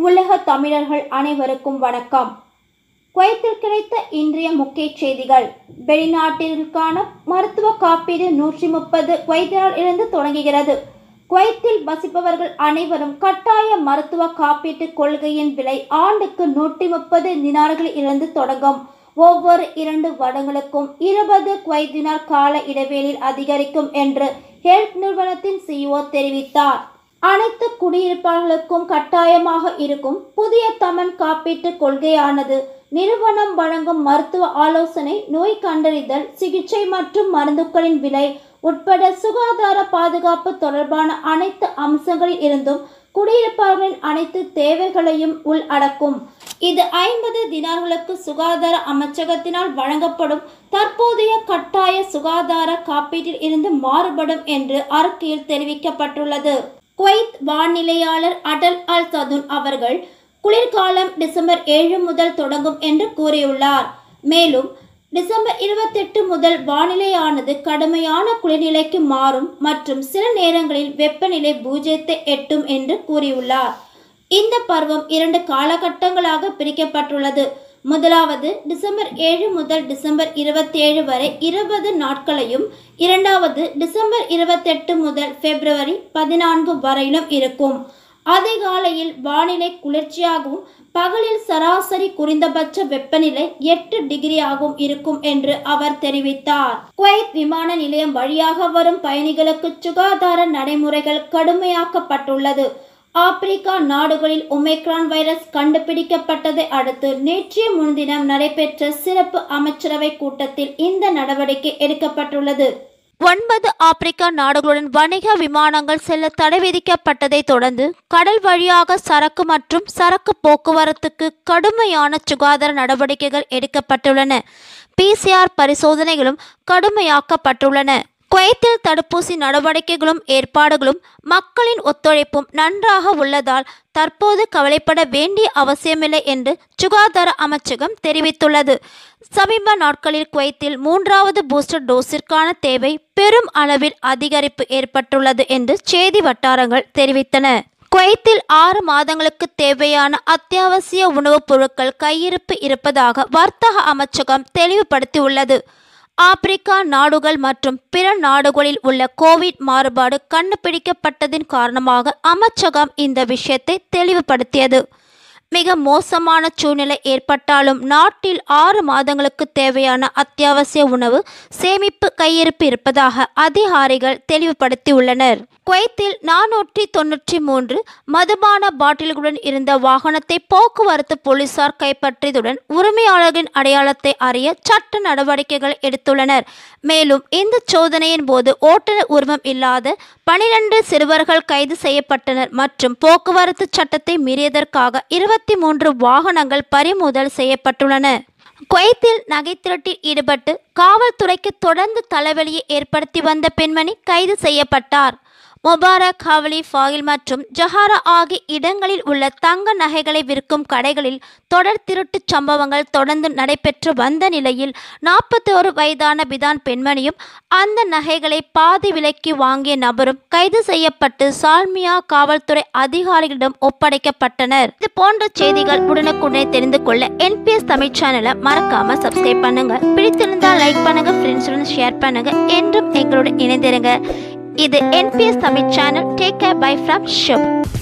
உலக தமிழர்கள் அனைவருக்கும் வணக்கம் குவைத்தில் கிடைத்த இன்றைய முக்கிய செய்திகள் வெளிநாட்டிற்கான மருத்துவ காப்பீடு நூற்றி முப்பது குவைத்தினால் இருந்து தொடங்குகிறது குவைத்தில் வசிப்பவர்கள் அனைவரும் கட்டாய மருத்துவ காப்பீட்டு கொள்கையின் விலை ஆண்டுக்கு நூற்றி முப்பது தினார்களில் இருந்து தொடங்கும் ஒவ்வொரு இரண்டு வருடங்களுக்கும் இருபது குவைத் தினார் கால இடைவெளியில் அதிகரிக்கும் என்று ஹெல்த் நிறுவனத்தின் சிஇஓ தெரிவித்தார் அனைத்து குடியிருப்பாளர்களுக்கும் கட்டாயமாக இருக்கும் புதிய தமன் காப்பீட்டு கொள்கையானது நிறுவனம் வழங்கும் மருத்துவ ஆலோசனை நோய் கண்டறிதல் சிகிச்சை மற்றும் மருந்துகளின் விலை உட்பட சுகாதார பாதுகாப்பு தொடர்பான அனைத்து அம்சங்களில் இருந்தும் குடியிருப்பாளர்களின் அனைத்து தேவைகளையும் உள்ளடக்கும் இது ஐம்பது தினார்களுக்கு சுகாதார அமைச்சகத்தினால் வழங்கப்படும் தற்போதைய கட்டாய சுகாதார காப்பீட்டில் இருந்து மாறுபடும் என்று அறிக்கையில் தெரிவிக்கப்பட்டுள்ளது குவைத் வானிலையாளர் அடல் அல் சதுன் அவர்கள் குளிர்காலம் டிசம்பர் ஏழு முதல் தொடங்கும் என்று கூறியுள்ளார் மேலும் டிசம்பர் இருபத்தெட்டு முதல் வானிலையானது கடுமையான குளிர்நிலைக்கு மாறும் மற்றும் சில நேரங்களில் வெப்பநிலை பூஜ்ஜியத்தை எட்டும் என்று கூறியுள்ளார் இந்த பருவம் இரண்டு காலகட்டங்களாக பிரிக்கப்பட்டுள்ளது முதலாவது டிசம்பர் ஏழு முதல் டிசம்பர் இருபத்தி ஏழு வரை இருபது நாட்களையும் இரண்டாவது டிசம்பர் இருபத்தெட்டு முதல் பிப்ரவரி பதினான்கு வரையிலும் இருக்கும் அதிகாலையில் வானிலை குளிர்ச்சியாகவும் பகலில் சராசரி குறைந்தபட்ச வெப்பநிலை எட்டு டிகிரியாகவும் இருக்கும் என்று அவர் தெரிவித்தார் குவைத் விமான நிலையம் வழியாக வரும் பயணிகளுக்கு சுகாதார நடைமுறைகள் கடுமையாக்கப்பட்டுள்ளது ஆப்பிரிக்கா நாடுகளில் ஒமைக்ரான் வைரஸ் கண்டுபிடிக்கப்பட்டதை அடுத்து நேற்றைய முன்தினம் நடைபெற்ற சிறப்பு அமைச்சரவை கூட்டத்தில் இந்த நடவடிக்கை எடுக்கப்பட்டுள்ளது ஒன்பது ஆப்பிரிக்கா நாடுகளுடன் வணிக விமானங்கள் செல்ல தடை விதிக்கப்பட்டதை தொடர்ந்து கடல் வழியாக சரக்கு மற்றும் சரக்கு போக்குவரத்துக்கு கடுமையான சுகாதார நடவடிக்கைகள் எடுக்கப்பட்டுள்ளன பிசிஆர் பரிசோதனைகளும் கடுமையாக்கப்பட்டுள்ளன குவைத்தில் தடுப்பூசி நடவடிக்கைகளும் ஏற்பாடுகளும் மக்களின் ஒத்துழைப்பும் நன்றாக உள்ளதால் தற்போது கவலைப்பட வேண்டிய அவசியமில்லை என்று சுகாதார அமைச்சகம் தெரிவித்துள்ளது சமீப நாட்களில் குவைத்தில் மூன்றாவது பூஸ்டர் டோஸிற்கான தேவை பெரும் அளவில் அதிகரிப்பு ஏற்பட்டுள்ளது என்று செய்தி வட்டாரங்கள் தெரிவித்தன குவைத்தில் ஆறு மாதங்களுக்கு தேவையான அத்தியாவசிய உணவுப் பொருட்கள் கையிருப்பு இருப்பதாக வர்த்தக அமைச்சகம் தெளிவுபடுத்தியுள்ளது ஆப்பிரிக்கா நாடுகள் மற்றும் பிற நாடுகளில் உள்ள கோவிட் மாறுபாடு கண்டுபிடிக்கப்பட்டதின் காரணமாக அமைச்சகம் இந்த விஷயத்தை தெளிவுபடுத்தியது மிக மோசமான சூழ்நிலை ஏற்பட்டாலும் நாட்டில் ஆறு மாதங்களுக்கு தேவையான அத்தியாவசிய உணவு சேமிப்பு கையிருப்பு இருப்பதாக அதிகாரிகள் தெளிவுபடுத்தியுள்ளனர் குவைத்தில் நானூற்றி தொன்னூற்றி மூன்று மதுபான பாட்டில்களுடன் இருந்த வாகனத்தை போக்குவரத்து போலீசார் கைப்பற்றியதுடன் உரிமையாளர்களின் அடையாளத்தை அறிய சட்ட நடவடிக்கைகள் எடுத்துள்ளனர் மேலும் இந்த சோதனையின் போது ஓட்டுநர் உரிமம் இல்லாத பனிரெண்டு சிறுவர்கள் கைது செய்யப்பட்டனர் மற்றும் போக்குவரத்து சட்டத்தை மீறியதற்காக இருபத்தி மூன்று வாகனங்கள் பறிமுதல் செய்யப்பட்டுள்ளன குவைத்தில் நகை திருட்டில் ஈடுபட்டு காவல்துறைக்கு தொடர்ந்து தலைவலியை ஏற்படுத்தி வந்த பெண்மணி கைது செய்யப்பட்டார் முபாரக் ஹவலி ஃபாயில் மற்றும் ஜஹாரா ஆகிய இடங்களில் உள்ள தங்க நகைகளை விற்கும் கடைகளில் தொடர் திருட்டுச் சம்பவங்கள் தொடர்ந்து நடைபெற்று வந்த நிலையில் நாற்பத்தோரு வயதான பிதான் பெண்மணியும் அந்த நகைகளை பாதி விலைக்கு வாங்கிய நபரும் கைது செய்யப்பட்டு சால்மியா காவல்துறை அதிகாரிகளிடம் ஒப்படைக்கப்பட்டனர் இது போன்ற செய்திகள் உடனுக்குடனே தெரிந்து கொள்ள என்பிஎஸ் தமிழ் சேனலை மறக்காம சப்ஸ்கிரைப் பண்ணுங்க பிடித்திருந்தால் லைக் பண்ணுங்க ஃப்ரெண்ட்ஸுடன் ஷேர் பண்ணுங்க என்றும் எங்களுடன் இணைந்திருங்க இது NBS Tamil channel take care bye from ஷப்